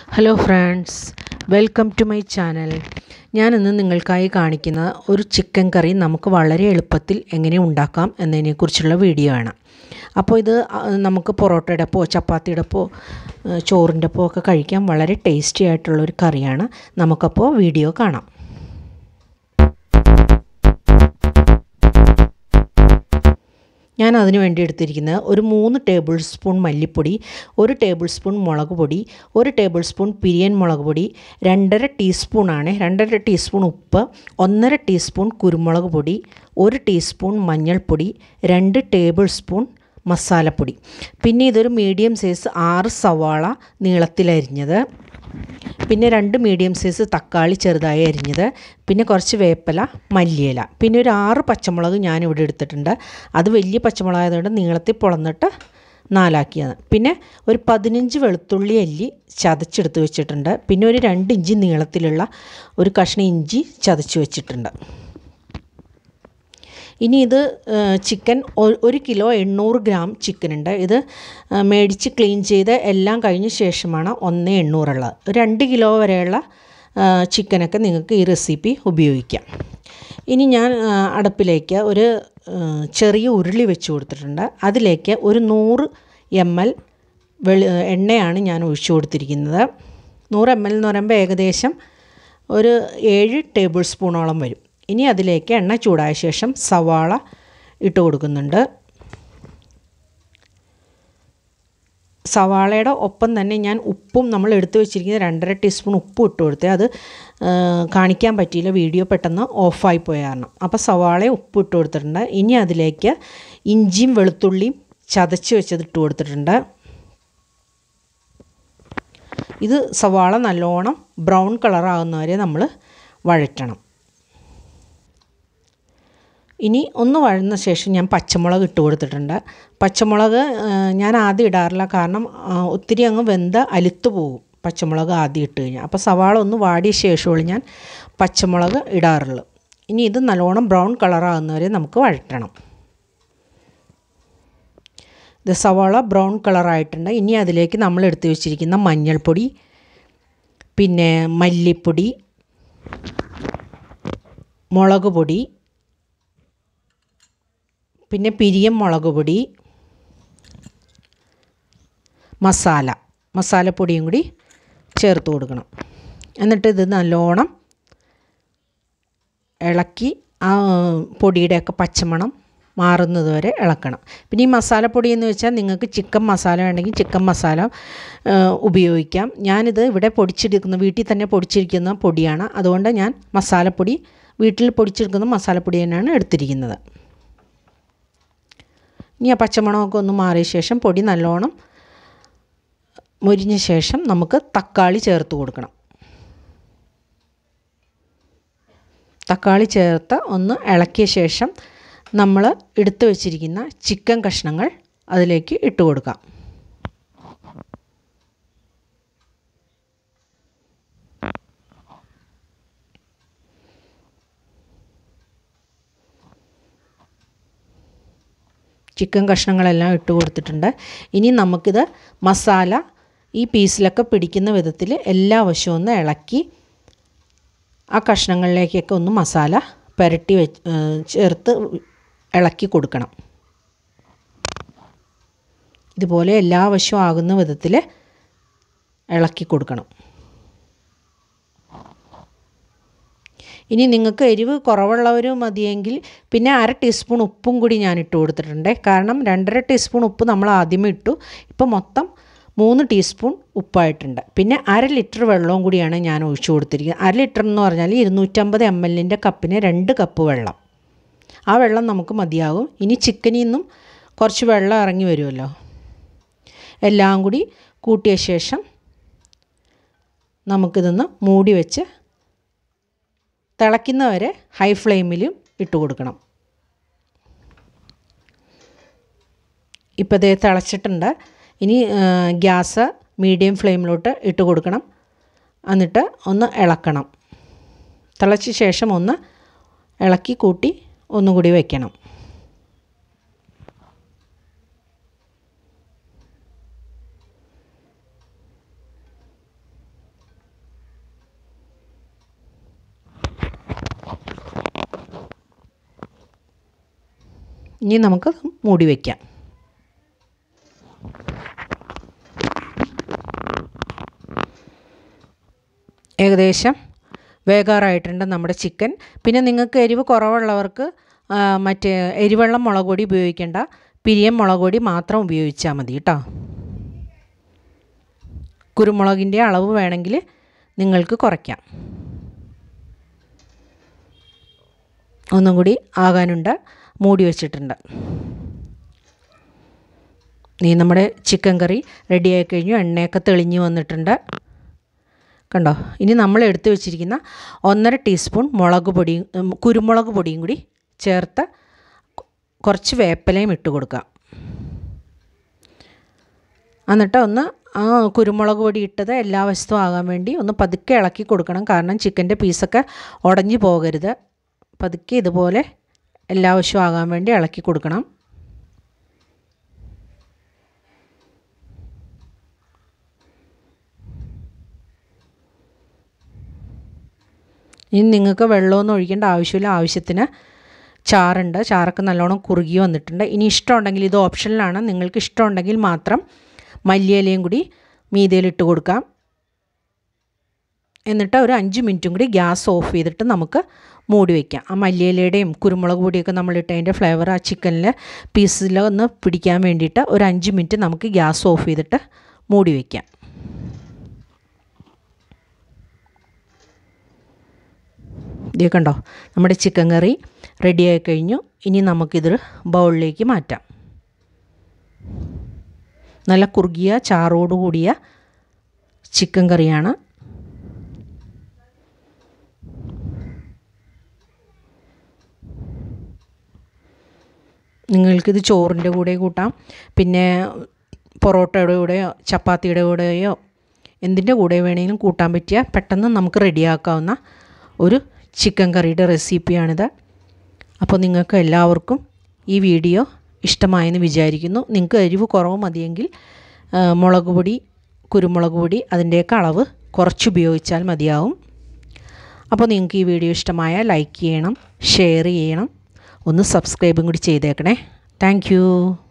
hello friends welcome to my channel ഞാനിന്ന് നിങ്ങൾക്കായി കാണിക്കുന്ന ഒരു ചിക്കൻ കറി നമുക്ക് വളരെ എളുപ്പത്തിൽ എങ്ങനെ ഉണ്ടാക്കാം എന്നതിനെക്കുറിച്ചുള്ള വീഡിയോ ആണ് അപ്പോൾ ഇത് ആ, നമുക്ക് പൊറോട്ടയുടെ ഒപ്പോ ചപ്പാത്തിയുടെ ഒപ്പോ ഏ, ചോറിൻ്റെ ഒപ്പോ ഒക്കെ കഴിക്കാൻ വളരെ ടേസ്റ്റി ആയിട്ടുള്ള ഒരു കറിയാണ് നമുക്കപ്പോൾ വീഡിയോ കാണാം ഞാൻ അതിന് വേണ്ടി എടുത്തിരിക്കുന്നത് ഒരു മൂന്ന് ടേബിൾ സ്പൂൺ മല്ലിപ്പൊടി ഒരു ടേബിൾ സ്പൂൺ മുളക് പൊടി ഒരു ടേബിൾ സ്പൂൺ പിരിയൻ മുളക് പൊടി രണ്ടര ടീസ്പൂണാണ് രണ്ടര ടീസ്പൂൺ ഉപ്പ് ഒന്നര ടീസ്പൂൺ കുരുമുളക് പൊടി ഒരു ടീസ്പൂൺ മഞ്ഞൾപ്പൊടി രണ്ട് ടേബിൾ സ്പൂൺ മസാലപ്പൊടി പിന്നെ ഇതൊരു മീഡിയം സൈസ് ആറ് സവാള നീളത്തിലരിഞ്ഞത് പിന്നെ രണ്ട് മീഡിയം സൈസ് തക്കാളി ചെറുതായി അരിഞ്ഞത് പിന്നെ കുറച്ച് വേപ്പില മല്ലിയില പിന്നെ ഒരു ആറ് പച്ചമുളക് ഞാനിവിടെ എടുത്തിട്ടുണ്ട് അത് വലിയ പച്ചമുളകായതുകൊണ്ട് നീളത്തിൽ പൊളന്നിട്ട് നാലാക്കിയത് പിന്നെ ഒരു പതിനഞ്ച് വെളുത്തുള്ളി അല്ലി ചതച്ചെടുത്ത് വെച്ചിട്ടുണ്ട് പിന്നെ ഒരു രണ്ട് ഇഞ്ചി നീളത്തിലുള്ള ഒരു കഷ്ണം ഇഞ്ചി ചതച്ച് വെച്ചിട്ടുണ്ട് ഇനി ഇത് ചിക്കൻ ഒരു കിലോ എണ്ണൂറ് ഗ്രാം ചിക്കൻ ഉണ്ട് ഇത് ആ, മേടിച്ച് ക്ലീൻ ചെയ്ത് എല്ലാം കഴിഞ്ഞ ശേഷമാണ് ഒന്ന് എണ്ണൂറുള്ളത് ഒരു രണ്ട് കിലോ വരെയുള്ള ആ, ചിക്കനൊക്കെ നിങ്ങൾക്ക് ഈ റെസിപ്പി ഉപയോഗിക്കാം ഇനി ഞാൻ ആ, അടുപ്പിലേക്ക് ഒരു ആ, ചെറിയ ഉരുളി വെച്ച് കൊടുത്തിട്ടുണ്ട് അതിലേക്ക് ഒരു നൂറ് എം എൽ വെളി എണ്ണയാണ് ഞാൻ ഒഴിച്ചു കൊടുത്തിരിക്കുന്നത് നൂറ് എം എൽ എന്ന് പറയുമ്പോൾ ഏകദേശം ഒരു ഏഴ് ടേബിൾ സ്പൂണോളം വരും ഇനി അതിലേക്ക് എണ്ണ ചൂടായ ശേഷം സവാള ഇട്ട് കൊടുക്കുന്നുണ്ട് സവാളയുടെ ഒപ്പം തന്നെ ഞാൻ ഉപ്പും നമ്മൾ എടുത്തു വെച്ചിരിക്കുന്ന രണ്ടര ടീസ്പൂൺ ഉപ്പും ഇട്ട് കൊടുത്തേ അത് ആ, കാണിക്കാൻ പറ്റിയില്ല വീഡിയോ പെട്ടെന്ന് ഓഫായി പോയ കാരണം അപ്പോൾ സവാളയും ഉപ്പ് ഇട്ട് കൊടുത്തിട്ടുണ്ട് ഇനി അതിലേക്ക് ഇഞ്ചിയും വെളുത്തുള്ളിയും ചതച്ച് വെച്ചത് ഇട്ട് കൊടുത്തിട്ടുണ്ട് ഇത് സവാള നല്ലോണം ബ്രൗൺ കളറാകുന്നവരെ നമ്മൾ വഴറ്റണം ഇനി ഒന്ന് വഴന്ന ശേഷം ഞാൻ പച്ചമുളക് ഇട്ട് കൊടുത്തിട്ടുണ്ട് പച്ചമുളക് ആ, ഞാൻ ആദ്യം ഇടാറില്ല കാരണം ആ, ഒത്തിരി അങ്ങ് വെന്ത് അലുത്തു പോകും പച്ചമുളക് ആദ്യം ഇട്ട് കഴിഞ്ഞാൽ അപ്പോൾ സവാള ഒന്ന് വാടിയ ശേഷമുള്ളൂ ഞാൻ പച്ചമുളക് ഇടാറുള്ളൂ ഇനി ഇത് നല്ലോണം ബ്രൗൺ കളറാകുന്നവരെ നമുക്ക് വഴറ്റണം ഇത് സവാള ബ്രൗൺ കളറായിട്ടുണ്ട് ഇനി അതിലേക്ക് നമ്മൾ എടുത്തു വെച്ചിരിക്കുന്ന മഞ്ഞൾപ്പൊടി പിന്നെ മല്ലിപ്പൊടി മുളക് പൊടി പിന്നെ പിരിയം മുളക് പൊടി മസാല മസാലപ്പൊടിയും കൂടി ചേർത്ത് കൊടുക്കണം എന്നിട്ട് ഇത് നല്ലോണം ഇളക്കി ആ പൊടിയുടെയൊക്കെ പച്ചമണം മാറുന്നത് വരെ ഇളക്കണം പിന്നെ ഈ മസാലപ്പൊടി എന്ന് വെച്ചാൽ നിങ്ങൾക്ക് ചിക്കൻ മസാല വേണമെങ്കിൽ ചിക്കൻ മസാല ആ, ഉപയോഗിക്കാം ഞാനിത് ഇവിടെ പൊടിച്ചെടുക്കുന്ന വീട്ടിൽ തന്നെ പൊടിച്ചിരിക്കുന്ന പൊടിയാണ് അതുകൊണ്ട് ഞാൻ മസാലപ്പൊടി വീട്ടിൽ പൊടിച്ചെടുക്കുന്ന മസാലപ്പൊടി തന്നെയാണ് എടുത്തിരിക്കുന്നത് ഇനി ആ പച്ചമണമൊക്കെ ഒന്ന് മാറിയ ശേഷം പൊടി നല്ലോണം മുരിഞ്ഞ ശേഷം നമുക്ക് തക്കാളി ചേർത്ത് കൊടുക്കണം തക്കാളി ചേർത്ത് ഒന്ന് ഇളക്കിയ ശേഷം നമ്മൾ എടുത്തു വച്ചിരിക്കുന്ന ചിക്കൻ കഷ്ണങ്ങൾ അതിലേക്ക് ഇട്ട് കൊടുക്കാം ചിക്കൻ കഷ്ണങ്ങളെല്ലാം ഇട്ട് കൊടുത്തിട്ടുണ്ട് ഇനി നമുക്കിത് മസാല ഈ പീസിലൊക്കെ പിടിക്കുന്ന വിധത്തിൽ എല്ലാ വശവും ഒന്ന് ഇളക്കി ആ കഷ്ണങ്ങളിലേക്കൊക്കെ ഒന്ന് മസാല പുരട്ടി വെച്ച് ഏ, ചേർത്ത് ഇളക്കി കൊടുക്കണം ഇതുപോലെ എല്ലാ വശവും ആകുന്ന വിധത്തിൽ ഇളക്കി കൊടുക്കണം ഇനി നിങ്ങൾക്ക് എരിവ് കുറവുള്ളവർ മതിയെങ്കിൽ പിന്നെ അര ടീസ്പൂൺ ഉപ്പും കൂടി ഞാൻ ഇട്ട് കൊടുത്തിട്ടുണ്ട് കാരണം രണ്ടര ടീസ്പൂൺ ഉപ്പ് നമ്മൾ ആദ്യമേ ഇട്ടു ഇപ്പോൾ മൊത്തം മൂന്ന് ടീസ്പൂൺ ഉപ്പായിട്ടുണ്ട് പിന്നെ അര ലിറ്റർ വെള്ളവും കൂടിയാണ് ഞാൻ ഒഴിച്ചു കൊടുത്തിരിക്കുന്നത് അര ലിറ്റർ എന്ന് പറഞ്ഞാൽ ഇരുന്നൂറ്റമ്പത് എം എല്ലിൻ്റെ കപ്പിന് രണ്ട് കപ്പ് വെള്ളം ആ വെള്ളം നമുക്ക് മതിയാകും ഇനി ചിക്കനിൽ നിന്നും കുറച്ച് വെള്ളം ഇറങ്ങി വരുമല്ലോ എല്ലാം കൂടി കൂട്ടിയ ശേഷം നമുക്കിതൊന്ന് മൂടി വെച്ച് തിളയ്ക്കുന്നവരെ ഹൈ ഫ്ലെയിമിലും ഇട്ട് കൊടുക്കണം ഇപ്പോൾ ഇതേ തിളച്ചിട്ടുണ്ട് ഇനി ആ, ഗ്യാസ് മീഡിയം ഫ്ലെയിമിലോട്ട് ഇട്ട് കൊടുക്കണം എന്നിട്ട് ഒന്ന് ഇളക്കണം തിളച്ച ശേഷം ഒന്ന് ഇളക്കി കൂട്ടി ഒന്നുകൂടി വയ്ക്കണം ഇനി നമുക്ക് മൂടി വയ്ക്കാം ഏകദേശം വേകാറായിട്ടുണ്ട് നമ്മുടെ ചിക്കൻ പിന്നെ നിങ്ങൾക്ക് എരിവ് കുറവുള്ളവർക്ക് ആ, മറ്റേ എരിവെള്ളം മുളക് പൊടി ഉപയോഗിക്കേണ്ട പിരിയൻ മുളക് പൊടി മാത്രം ഉപയോഗിച്ചാൽ മതി കേട്ടോ കുരുമുളകിൻ്റെ അളവ് വേണമെങ്കിൽ നിങ്ങൾക്ക് കുറയ്ക്കാം ഒന്നും കൂടി ആകാനുണ്ട് മൂടി വെച്ചിട്ടുണ്ട് നീ നമ്മുടെ ചിക്കൻ കറി റെഡിയായി കഴിഞ്ഞു എണ്ണയൊക്കെ തെളിഞ്ഞ് വന്നിട്ടുണ്ട് കണ്ടോ ഇനി നമ്മൾ എടുത്തു വെച്ചിരിക്കുന്ന ഒന്നര ടീസ്പൂൺ മുളക് പൊടിയും ഉം, കുരുമുളക് പൊടിയും കൂടി ചേർത്ത് കുറച്ച് വേപ്പിലയും ഇട്ട് കൊടുക്കാം എന്നിട്ട് ഒന്ന് ആ കുരുമുളക് പൊടി ഇട്ടത് എല്ലാ വശത്തും ആകാൻ വേണ്ടി ഒന്ന് പതുക്കെ ഇളക്കി കൊടുക്കണം കാരണം ചിക്കൻ്റെ പീസൊക്കെ ഉടഞ്ഞു പോകരുത് പതുക്കെ ഇതുപോലെ എല്ലാ വശവും ആകാൻ വേണ്ടി ഇളക്കി കൊടുക്കണം ഇനി നിങ്ങൾക്ക് വെള്ളമൊന്നും ഒഴിക്കേണ്ട ആവശ്യമില്ല ആവശ്യത്തിന് ചാറുണ്ട് ചാറൊക്കെ നല്ലോണം കുറുകി വന്നിട്ടുണ്ട് ഇനി ഇഷ്ടമുണ്ടെങ്കിൽ ഇത് ഓപ്ഷനിലാണ് നിങ്ങൾക്ക് ഇഷ്ടമുണ്ടെങ്കിൽ മാത്രം മല്ലിയിലയും കൂടി മീതയിലിട്ട് കൊടുക്കാം എന്നിട്ട് ഒരു അഞ്ച് മിനിറ്റും കൂടി ഗ്യാസ് ഓഫ് ചെയ്തിട്ട് നമുക്ക് മൂടി വയ്ക്കാം ആ മല്ലിയിലയുടെയും കുരുമുളക് പൊടിയൊക്കെ നമ്മളിട്ടതിൻ്റെ ഫ്ലേവർ ആ ചിക്കനിൽ പീസിൽ ഒന്ന് പിടിക്കാൻ വേണ്ടിയിട്ട് ഒരു അഞ്ച് മിനിറ്റ് നമുക്ക് ഗ്യാസ് ഓഫ് ചെയ്തിട്ട് മൂടി വയ്ക്കാം ഇതേ കണ്ടോ നമ്മുടെ ചിക്കൻ കറി റെഡിയായി കഴിഞ്ഞു ഇനി നമുക്കിതൊരു ബൗളിലേക്ക് മാറ്റാം നല്ല കുറുകിയ ചാറോട് കൂടിയ ചിക്കൻ കറിയാണ് നിങ്ങൾക്കിത് ചോറിൻ്റെ കൂടെ കൂട്ടാം പിന്നെ പൊറോട്ടയുടെ കൂടെയോ ചപ്പാത്തിയുടെ കൂടെയോ എന്തിൻ്റെ കൂടെ വേണമെങ്കിലും കൂട്ടാൻ പറ്റിയ പെട്ടെന്ന് നമുക്ക് റെഡിയാക്കാവുന്ന ഒരു ചിക്കൻ കറിയുടെ റെസിപ്പിയാണിത് അപ്പോൾ നിങ്ങൾക്ക് എല്ലാവർക്കും ഈ വീഡിയോ ഇഷ്ടമായെന്ന് വിചാരിക്കുന്നു നിങ്ങൾക്ക് എരിവ് കുറവ് മതിയെങ്കിൽ ആ, മുളക് പൊടി കുരുമുളക് പൊടി അതിൻ്റെയൊക്കെ അളവ് കുറച്ച് ഉപയോഗിച്ചാൽ മതിയാവും അപ്പോൾ നിങ്ങൾക്ക് ഈ വീഡിയോ ഇഷ്ടമായാൽ ലൈക്ക് ചെയ്യണം ഷെയർ ചെയ്യണം ഒന്ന് സബ്സ്ക്രൈബും കൂടി ചെയ്തേക്കണേ താങ്ക്